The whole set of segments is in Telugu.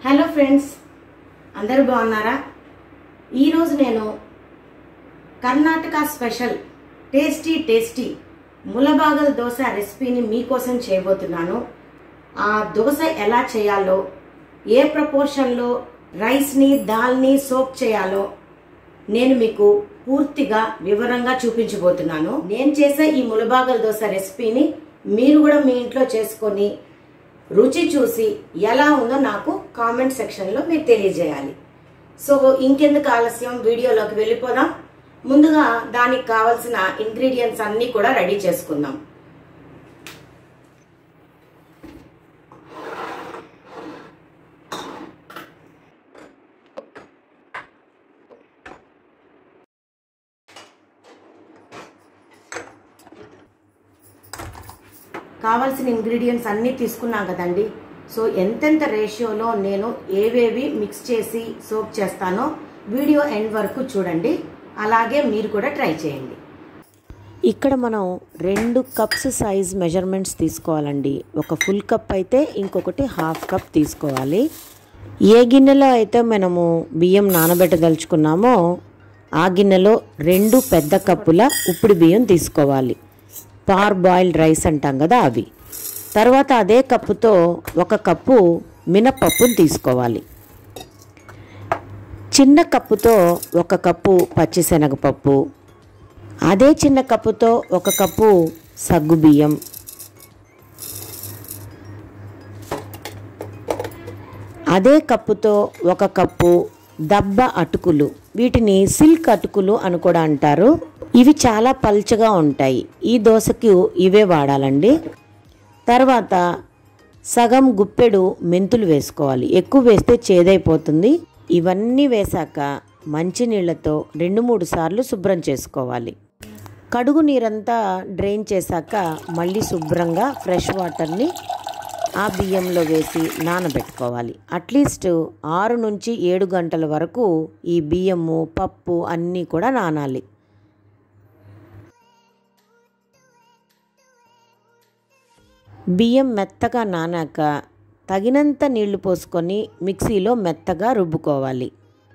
హలో ఫ్రెండ్స్ అందరూ బాగున్నారా ఈరోజు నేను Karnataka special tasty tasty Mulbagal dosa రెసిపీని మీకోసం చేయబోతున్నాను ఆ దోశ ఎలా చేయాలో ఏ ప్రపోర్షన్లో రైస్ని దాల్ని సోక్ చేయాలో నేను మీకు పూర్తిగా వివరంగా చూపించబోతున్నాను నేను చేసే ఈ ములబాగల్ దోశ రెసిపీని మీరు కూడా మీ ఇంట్లో చేసుకొని రుచి చూసి ఎలా ఉందో నాకు కామెంట్ సెక్షన్లో మీరు తెలియజేయాలి సో ఇంకెందుకు ఆలస్యం వీడియోలోకి వెళ్ళిపోదాం ముందుగా దానికి కావలసిన ఇంగ్రీడియంట్స్ అన్నీ కూడా రెడీ చేసుకుందాం కావాల్సిన ఇంగ్రీడియంట్స్ అన్నీ తీసుకున్నాం కదండి సో ఎంతెంత రేషియోలో నేను ఏవేవి మిక్స్ చేసి సోప్ చేస్తానో వీడియో ఎండ్ వరకు చూడండి అలాగే మీరు కూడా ట్రై చేయండి ఇక్కడ మనం రెండు కప్స్ సైజ్ మెజర్మెంట్స్ తీసుకోవాలండి ఒక ఫుల్ కప్ అయితే ఇంకొకటి హాఫ్ కప్ తీసుకోవాలి ఏ గిన్నెలో అయితే మనము బియ్యం నానబెట్టదలుచుకున్నామో ఆ గిన్నెలో రెండు పెద్ద కప్పుల ఉప్పుడు బియ్యం తీసుకోవాలి పార్ బాయిల్డ్ రైస్ అంటాం కదా అవి తర్వాత అదే కప్పుతో ఒక కప్పు మినపప్పును తీసుకోవాలి చిన్న కప్పుతో ఒక కప్పు పచ్చిశనగపప్పు అదే చిన్న కప్పుతో ఒక కప్పు సగ్గుబియ్యం అదే కప్పుతో ఒక కప్పు దబ్బ అటుకులు వీటిని సిల్క్ అటుకులు అని కూడా అంటారు ఇవి చాలా పల్చగా ఉంటాయి ఈ దోశకి ఇవే వాడాలండి తర్వాత సగం గుప్పెడు మెంతులు వేసుకోవాలి ఎక్కువ వేస్తే చేదైపోతుంది ఇవన్నీ వేశాక మంచినీళ్ళతో రెండు మూడు సార్లు శుభ్రం చేసుకోవాలి కడుగు నీరంతా డ్రైన్ చేశాక మళ్ళీ శుభ్రంగా ఫ్రెష్ వాటర్ని ఆ బియ్యంలో వేసి నానబెట్టుకోవాలి అట్లీస్ట్ ఆరు నుంచి ఏడు గంటల వరకు ఈ బియ్యము పప్పు అన్నీ కూడా నానాలి బియ్యం మెత్తగా నానాక తగినంత నీళ్లు పోసుకొని మిక్సీలో మెత్తగా రుబ్బుకోవాలి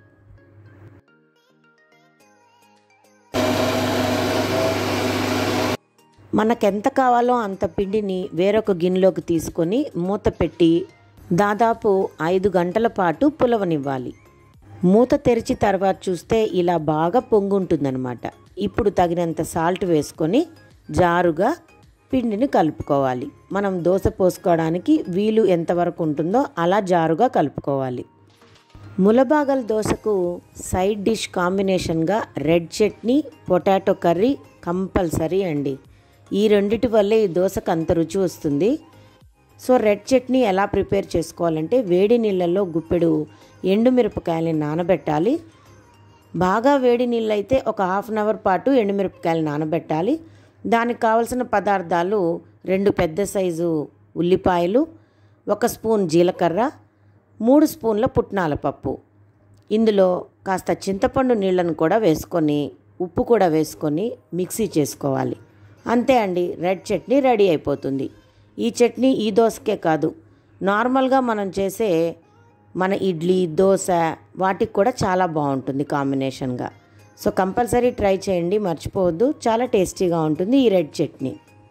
మనకెంత కావాలో అంత పిండిని వేరొక గిన్నెలోకి తీసుకొని మూత పెట్టి దాదాపు ఐదు గంటల పాటు పులవనివ్వాలి మూత తెరిచి తర్వాత చూస్తే ఇలా బాగా పొంగుంటుందన్నమాట ఇప్పుడు తగినంత సాల్ట్ వేసుకొని జారుగా పిండిని కలుపుకోవాలి మనం దోశ పోసుకోవడానికి వీలు ఎంతవరకు ఉంటుందో అలా జారుగా కలుపుకోవాలి ములబాగల్ దోశకు సైడ్ డిష్ కాంబినేషన్గా red chutney potato curry compulsory అండి ఈ రెండిటి వల్లే ఈ దోశకు అంత రుచి వస్తుంది సో రెడ్ చట్నీ ఎలా ప్రిపేర్ చేసుకోవాలంటే వేడి నీళ్ళల్లో గుప్పెడు ఎండుమిరపకాయలని నానబెట్టాలి బాగా వేడి నీళ్ళు అయితే ఒక హాఫ్ అన్ అవర్ పాటు ఎండుమిరపకాయలు నానబెట్టాలి దానికి కావలసిన పదార్థాలు రెండు పెద్ద సైజు ఉల్లిపాయలు ఒక స్పూన్ జీలకర్ర మూడు స్పూన్ల పుట్నాల పప్పు ఇందులో కాస్త చింతపండు నీళ్ళను కూడా వేసుకొని ఉప్పు కూడా వేసుకొని మిక్సీ చేసుకోవాలి అంతే అండి రెడ్ చట్నీ రెడీ అయిపోతుంది ఈ చట్నీ ఈ దోశకే కాదు నార్మల్గా మనం చేసే మన ఇడ్లీ దోశ వాటికి కూడా చాలా బాగుంటుంది కాంబినేషన్గా సో కంపల్సరీ ట్రై చేయండి మర్చిపోవద్దు చాలా టేస్టీగా ఉంటుంది ఈ రెడ్ చట్నీ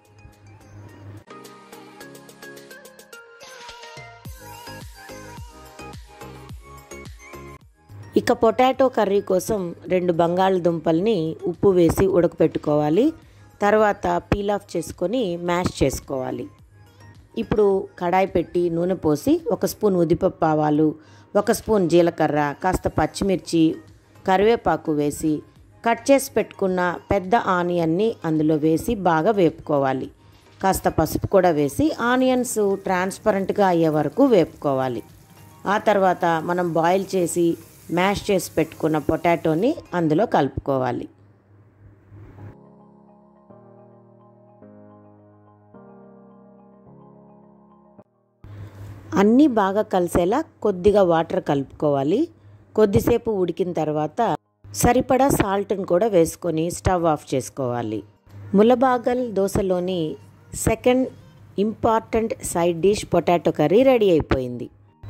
ఇక పొటాటో కర్రీ కోసం రెండు బంగాళదుంపల్ని ఉప్పు వేసి ఉడకపెట్టుకోవాలి తర్వాత పీల్ ఆఫ్ చేసుకొని మ్యాష్ చేసుకోవాలి ఇప్పుడు కడాయి పెట్టి నూనె పోసి ఒక స్పూన్ ఉదిపప్పు ఆవాలు ఒక స్పూన్ జీలకర్ర కాస్త పచ్చిమిర్చి కరివేపాకు వేసి కట్ చేసి పెట్టుకున్న పెద్ద ఆనియన్ని అందులో వేసి బాగా వేపుకోవాలి కాస్త పసుపు కూడా వేసి ఆనియన్స్ ట్రాన్స్పరెంట్గా అయ్యే వరకు వేపుకోవాలి ఆ తర్వాత మనం బాయిల్ చేసి మ్యాష్ చేసి పెట్టుకున్న పొటాటోని అందులో కలుపుకోవాలి అన్నీ బాగా కలిసేలా కొద్దిగా వాటర్ కలుపుకోవాలి కొద్దిసేపు ఉడికిన తర్వాత సరిపడా సాల్ట్ని కూడా వేసుకొని స్టవ్ ఆఫ్ చేసుకోవాలి ములబాగల్ దోశలోని second important side dish potato curry ready అయిపోయింది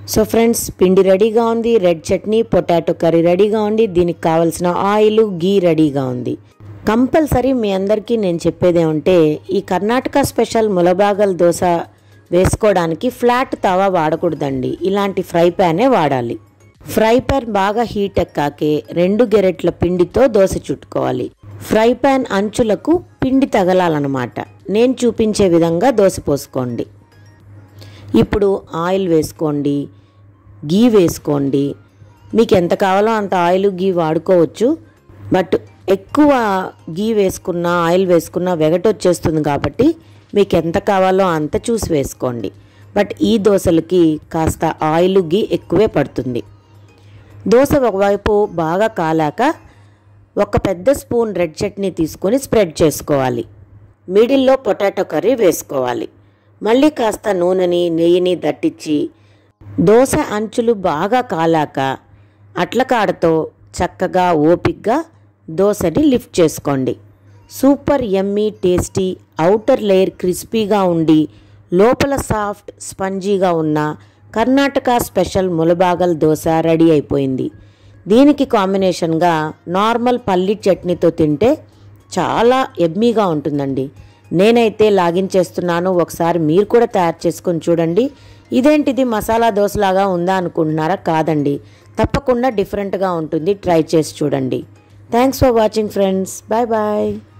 సో ఫ్రెండ్స్ పిండి రెడీగా ఉంది రెడ్ చట్నీ పొటాటో కర్రీ రెడీగా ఉంది దీనికి కావాల్సిన ఆయిల్ గీ రెడీగా ఉంది కంపల్సరీ మీ అందరికీ నేను చెప్పేది ఏమంటే ఈ కర్ణాటక స్పెషల్ ములబాగల్ దోశ వేసుకోవడానికి ఫ్లాట్ తవా వాడకూడదండి ఇలాంటి ఫ్రై ప్యానే వాడాలి ఫ్రై ప్యాన్ బాగా హీట్ ఎక్కాకే రెండు గెరెట్ల పిండితో దోశ చుట్టుకోవాలి ఫ్రై ప్యాన్ అంచులకు పిండి తగలాలన్నమాట నేను చూపించే విధంగా దోశ పోసుకోండి ఇప్పుడు ఆయిల్ వేసుకోండి గీ వేసుకోండి మీకు ఎంత కావాలో అంత ఆయిల్ గీ వాడుకోవచ్చు బట్ ఎక్కువ గీ వేసుకున్న ఆయిల్ వేసుకున్న వెగటొచ్చేస్తుంది కాబట్టి మీకు ఎంత కావాలో అంత చూసి వేసుకోండి బట్ ఈ దోశలకి కాస్త ఆయిల్ గీ ఎక్కువే పడుతుంది దోశ ఒకవైపు బాగా కాలాక ఒక పెద్ద స్పూన్ రెడ్ చట్నీ తీసుకొని స్ప్రెడ్ చేసుకోవాలి మిడిల్లో పొటాటో కర్రీ వేసుకోవాలి మళ్ళీ కాస్త నూనెని నెయ్యిని దట్టించి దోశ అంచులు బాగా కాలాక అట్లకాడతో చక్కగా ఓపిగ్గా దోశని లిఫ్ట్ చేసుకోండి super yummy tasty outer layer క్రిస్పీగా ఉండి లోపల సాఫ్ట్ స్పంజీగా ఉన్న కర్ణాటక స్పెషల్ ములబాగల్ దోశ రెడీ అయిపోయింది దీనికి కాంబినేషన్గా నార్మల్ పల్లి చట్నీతో తింటే చాలా ఎమ్మీగా ఉంటుందండి నేనైతే లాగిన్ చేస్తున్నాను ఒకసారి మీరు కూడా తయారు చేసుకొని చూడండి ఇదేంటిది మసాలా దోశలాగా ఉందా అనుకుంటున్నారా కాదండి తప్పకుండా డిఫరెంట్గా ఉంటుంది ట్రై చేసి చూడండి thanks for watching friends bye bye